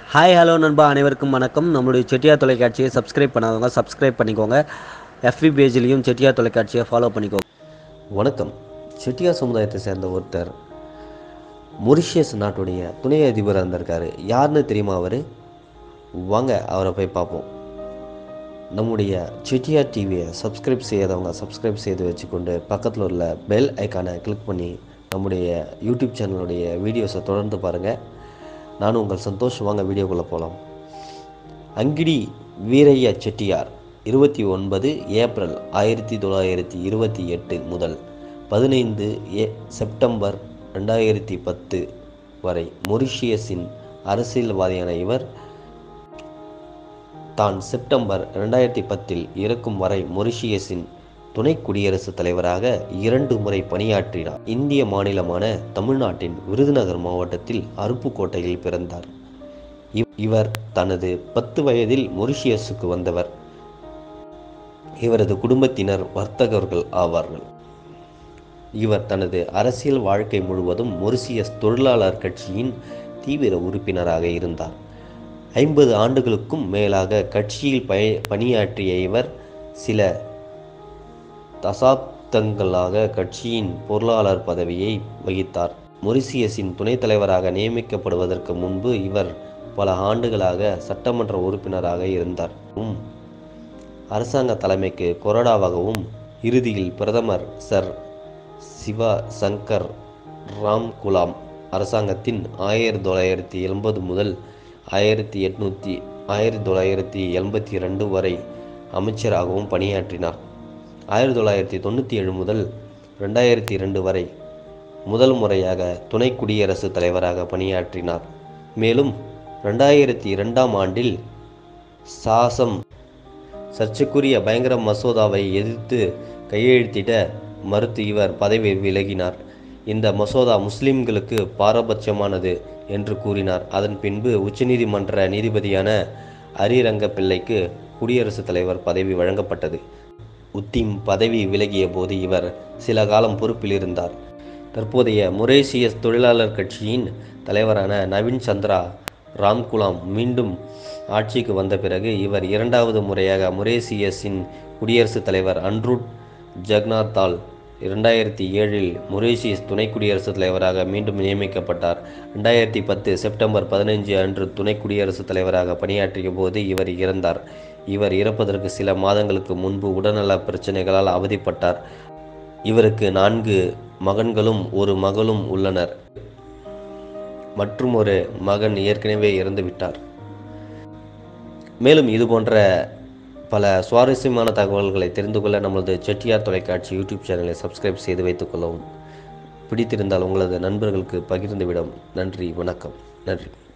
hi hello நண்பா அனைவருக்கும் வணக்கம் நம்மளுடைய செட்டியார் தொலைக்காட்சியை சப்ஸ்கிரைப் பண்ணாதவங்க சப்ஸ்கிரைப் பண்ணிக்கோங்க எஃபி பேஜ்லேயும் செட்டியார் தொலைக்காட்சியை ஃபாலோ பண்ணிக்கோங்க வணக்கம் செட்டியார் சமுதாயத்தை சேர்ந்த ஒருத்தர் மொரிஷியஸ் நாட்டுடைய துணை அதிபராக இருந்திருக்காரு யாருன்னு தெரியுமா அவர் வாங்க அவரை போய் பார்ப்போம் நம்முடைய செட்டியார் டிவியை சப்ஸ்கிரைப் செய்யாதவங்க சப்ஸ்கிரைப் செய்து வச்சுக்கொண்டு பக்கத்தில் உள்ள பெல் ஐக்கானை கிளிக் பண்ணி நம்முடைய யூடியூப் சேனலுடைய வீடியோஸை தொடர்ந்து பாருங்கள் நானும் உங்கள் சந்தோஷ் வாங்க வீடியோக்குள்ளே போகலாம் அங்கிடி வீரையா செட்டியார் இருபத்தி ஒன்பது ஏப்ரல் ஆயிரத்தி தொள்ளாயிரத்தி இருபத்தி எட்டு முதல் பதினைந்து ஏ செப்டம்பர் ரெண்டாயிரத்தி பத்து வரை மொரிஷியஸின் அரசியல்வாதியான இவர் தான் செப்டம்பர் ரெண்டாயிரத்தி பத்தில் இறக்கும் வரை மொரிஷியஸின் துணை குடியரசுத் தலைவராக இரண்டு முறை பணியாற்றினார் இந்திய மாநிலமான தமிழ்நாட்டின் விருதுநகர் மாவட்டத்தில் அருப்புக்கோட்டையில் பிறந்தார் இவ்- இவர் தனது பத்து வயதில் மொரிஷியஸுக்கு வந்தவர் இவரது குடும்பத்தினர் வர்த்தகர்கள் ஆவார்கள் இவர் தனது அரசியல் வாழ்க்கை முழுவதும் மொரிசியஸ் தொழிலாளர் கட்சியின் தீவிர உறுப்பினராக இருந்தார் ஐம்பது ஆண்டுகளுக்கும் மேலாக கட்சியில் பய பணியாற்றிய இவர் சில தசாப்தங்களாக கட்சியின் பொருளாளர் பதவியை வகித்தார் மொரிசியஸின் துணைத் தலைவராக நியமிக்கப்படுவதற்கு முன்பு இவர் பல ஆண்டுகளாக சட்டமன்ற உறுப்பினராக இருந்தார் உம் அரசாங்க தலைமைக்கு கொறடாவாகவும் இறுதியில் பிரதமர் சர் சிவா சங்கர் ராம்குலாம் அரசாங்கத்தின் ஆயிரத்தி தொள்ளாயிரத்தி எண்பது முதல் ஆயிரத்தி எட்நூற்றி ஆயிரத்தி தொள்ளாயிரத்தி எண்பத்தி ரெண்டு வரை அமைச்சராகவும் பணியாற்றினார் ஆயிரத்தி தொள்ளாயிரத்தி தொண்ணூற்றி ஏழு முதல் ரெண்டாயிரத்தி ரெண்டு வரை முதல் முறையாக துணை குடியரசுத் தலைவராக பணியாற்றினார் மேலும் ரெண்டாயிரத்தி இரண்டாம் ஆண்டில் சாசம் சர்ச்சைக்குரிய பயங்கர மசோதாவை எதிர்த்து கையெழுத்திட மறுத்து இவர் பதவி விலகினார் இந்த மசோதா முஸ்லிம்களுக்கு பாரபட்சமானது என்று கூறினார் அதன் பின்பு உச்சநீதிமன்ற நீதிபதியான அரிரங்க பிள்ளைக்கு குடியரசுத் தலைவர் பதவி வழங்கப்பட்டது உத்திம் பதவி விலகிய போது இவர் சில காலம் பொறுப்பில் இருந்தார் தற்போதைய மொரேசியஸ் தொழிலாளர் கட்சியின் தலைவரான நவீன் சந்திரா ராம்குலாம் மீண்டும் ஆட்சிக்கு வந்த பிறகு இவர் இரண்டாவது முறையாக மொரேசியஸின் குடியரசுத் தலைவர் அன்ரூட் ஜக்நாத்தால் இரண்டாயிரத்தி ஏழில் மொரேசியஸ் துணை குடியரசுத் தலைவராக மீண்டும் நியமிக்கப்பட்டார் ரெண்டாயிரத்தி பத்து செப்டம்பர் பதினைஞ்சு அன்று துணை குடியரசுத் தலைவராக பணியாற்றிய போது இவர் இறந்தார் இவர் இறப்பதற்கு சில மாதங்களுக்கு முன்பு உடல்நல பிரச்சனைகளால் அவதிப்பட்டார் இவருக்கு நான்கு மகன்களும் ஒரு மகளும் உள்ளனர் மற்றும் ஒரு மகன் ஏற்கனவே இறந்துவிட்டார் மேலும் இது போன்ற பல சுவாரஸ்யமான தகவல்களை தெரிந்து கொள்ள நமது செட்டியார் தொலைக்காட்சி யூடியூப் சேனலை சப்ஸ்கிரைப் செய்து வைத்துக் கொள்ளவும் பிடித்திருந்தால் உங்களது நண்பர்களுக்கு பகிர்ந்துவிடும் நன்றி வணக்கம் நன்றி